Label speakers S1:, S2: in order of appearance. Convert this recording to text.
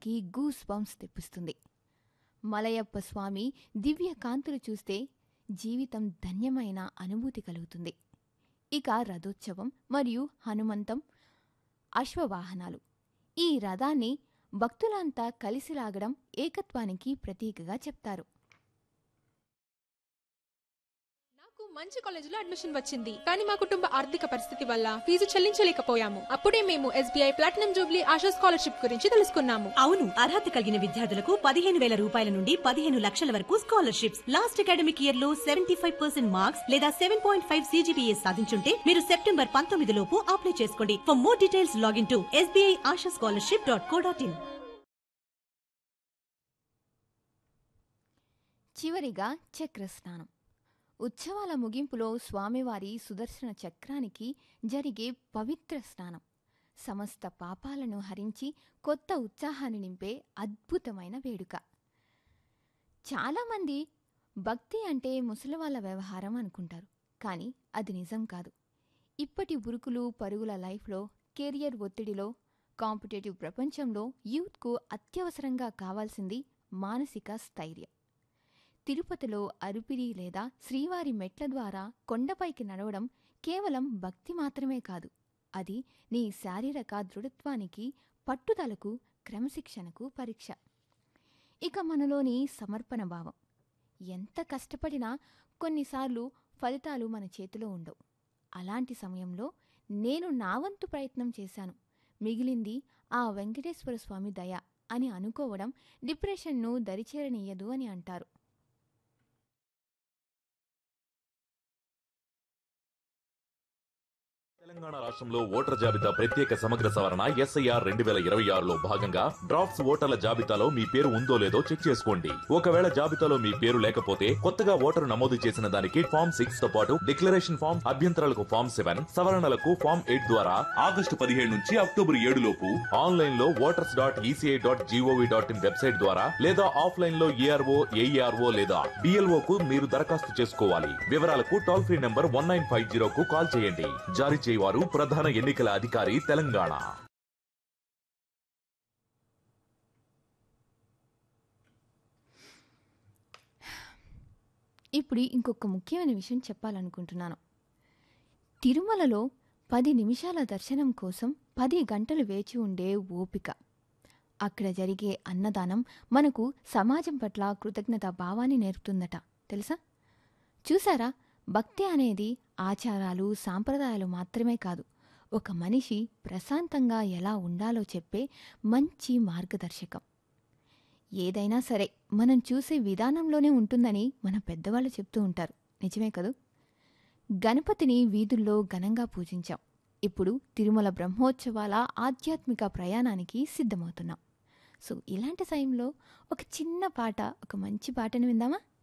S1: మనకి goose bumps తెప్పిస్తుంది మలయప్ప స్వామి దివ్య కాంతులు చూస్తే జీవితం ధన్యమైన అనుభూతి కలుగుతుంది ఇక రథోత్సవం మరియు హనుమంతం అశ్వవాహనాలు ఈ రథాన్ని భక్తులంతా కలిసి లాగడం ఏకత్వానికి ప్రతీకగా చెప్తారు
S2: నాకు మంచి కాలేజీలో అడ్మిషన్ వచ్చింది కానీ మా కుటుంబ ఆర్థిక పరిస్థితి వల్ల ఫీజు చెల్లించలేకపోయాము అప్పుడే మేము SBI platinum jubilee Asha scholarship గురించి తెలుసుకున్నాము
S3: అవును అర్హత కలిగిన విద్యార్థులకు పదిహేను వేల రూపాయల నుండి పదిహేను లక్షల వరకు స్కాలర్షిప్స్ లాస్ట్ అకాడమిక్ ఇయర్ లో సెవెంటీ ఫైవ్ పర్సెంట్ మార్క్స్ లేదా సెవెన్ పాయింట్ ఫైవ్ సీజీపీఏ సాధించుంటే మీరు సెప్టెంబర్ పంతొమ్మిది లోపు అప్లై చేసుకోండి for more details login to SBI Asha scholarship dot co dot in
S1: చివరిగా చక్రస్నానం ఉత్సవాల ముగింపులో స్వామివారి సుదర్శన చక్రానికి జరిగే పవిత్ర స్నానం సమస్త పాపాలను హరించి కొత్త ఉత్సాహాన్ని నింపే అద్భుతమైన వేడుక చాలామంది భక్తి అంటే ముసలివాళ్ళ వ్యవహారం అనుకుంటారు కానీ అది నిజం కాదు ఇప్పటి ఉరుకులు పరుగుల లైఫ్లో కెరియర్ ఒత్తిడిలో కాంపిటేటివ్ ప్రపంచంలో యూత్కు అత్యవసరంగా కావాల్సింది మానసిక స్థైర్యం తిరుపతిలో అరుపిరి లేదా శ్రీవారి మెట్ల ద్వారా కొండపైకి నడవడం కేవలం భక్తి మాత్రమే కాదు అది నీ శారీరక దృఢత్వానికి పట్టుదలకు క్రమశిక్షణకు పరీక్ష ఇక మనలోని సమర్పణ భావం ఎంత కష్టపడినా కొన్నిసార్లు ఫలితాలు మన చేతిలో ఉండవు అలాంటి సమయంలో నేను నా వంతు ప్రయత్నం చేశాను మిగిలింది ఆ వెంకటేశ్వర స్వామి దయ అని అనుకోవడం డిప్రెషన్ను దరిచేరనీయదు అని అంటారు
S4: తెలంగాణ రాష్ట్రంలో ఓటర్ జాబితా ప్రత్యేక సమగ్ర సవరణ ఎస్ఐఆర్ రెండు వేల ఇరవై ఆరులో భాగంగా డ్రాఫ్ట్స్ ఓటర్ల జాబితాలో మీ పేరు ఉందో లేదో చెక్ చేసుకోండి ఒకవేళ జాబితాలో మీ పేరు లేకపోతే కొత్తగా ఓటరు నమోదు చేసిన దానికి ఫామ్ సిక్స్ తో పాటు డిక్లరేషన్ ఫామ్ అభ్యంతరాలకు ఫామ్ సెవెన్ సవరణలకు ఫామ్ ఎయిట్ ద్వారా ఆగస్టు పదిహేడు నుంచి అక్టోబర్ ఏడు లోపు ఆన్లైన్ లో voters dot ECI dot gov dot in website ద్వారా లేదా ఆఫ్లైన్ లో ఏఆర్ఓ ఏఈఆర్ఓ లేదా డిఎల్ఓ కు మీరు దరఖాస్తు చేసుకోవాలి వివరాలకు toll free number one nine five zero కు కాల్ చేయండి జారీ చేయవారు ప్రధాన ఎన్నికల అధికారి తెలంగాణ
S1: ఇప్పుడు ఇంకొక ముఖ్యమైన విషయం చెప్పాలనుకుంటున్నాను తిరుమలలో పది నిమిషాల దర్శనం కోసం పది గంటలు వేచి ఉండే ఓపిక అక్కడ జరిగే అన్నదానం మనకు సమాజం పట్ల కృతజ్ఞత భావాన్ని నేర్పుతుందట తెలుసా చూసారా భక్తి అనేది ఆచారాలు సాంప్రదాయాలు మాత్రమే కాదు ఒక మనిషి ప్రశాంతంగా ఎలా ఉండాలో చెప్పే మంచి మార్గదర్శకం ఏదైనా సరే మనం చూసే విధానంలోనే ఉంటుందని మన పెద్దవాళ్ళు చెప్తూ ఉంటారు నిజమే కదూ గణపతిని వీధుల్లో ఘనంగా పూజించాం ఇప్పుడు తిరుమల బ్రహ్మోత్సవాల ఆధ్యాత్మిక ప్రయాణానికి సిద్ధమవుతున్నాం సో ఇలాంటి సమయంలో ఒక చిన్న పాట ఒక మంచి పాటను విందామా